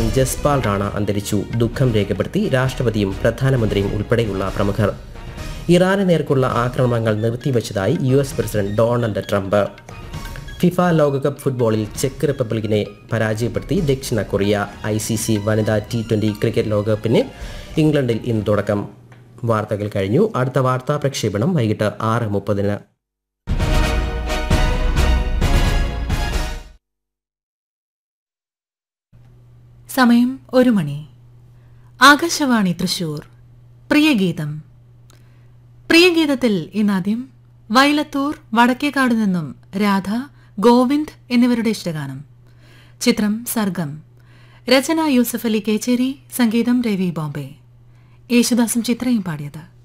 ജസ്പാൽ റാണ അന്തരിച്ചു ദുഃഖം രേഖപ്പെടുത്തി രാഷ്ട്രപതിയും പ്രധാനമന്ത്രിയും ഉൾപ്പെടെയുള്ള പ്രമുഖർ ഇറാന് നേർക്കുള്ള ആക്രമണങ്ങൾ നിർത്തിവച്ചതായി U S president Donald Trump FIFA ലോകകപ്പ് ഫുട്ബോളിൽ ചെക്ക് റിപ്പബ്ലിക്കിനെ പരാജയപ്പെടുത്തി ദക്ഷിണ കൊറിയ ഐ സി സി വനിതാ ടി ട്വൻ്റി ക്രിക്കറ്റ് ലോകകപ്പിന് ഇംഗ്ലണ്ടിൽ ഇന്ന് തുടക്കം വാർത്തകൾ കഴിഞ്ഞു അടുത്ത വാർത്താ പ്രക്ഷേപണം വൈകിട്ട് ആറ് മുപ്പതിന് സമയം ഒരു മണി ആകാശവാണി തൃശൂർ പ്രിയഗീതം പ്രിയഗീതത്തിൽ ഇന്നാദ്യം വയലത്തൂർ വടക്കേക്കാട് നിന്നും രാധ ഗോവിന്ദ് എന്നിവരുടെ ഇഷ്ടഗാനം ചിത്രം സർഗം രചന യൂസഫ് അലി കേച്ചേരി സംഗീതം രവി ബോംബെ യേശുദാസും ചിത്രയും പാടിയത്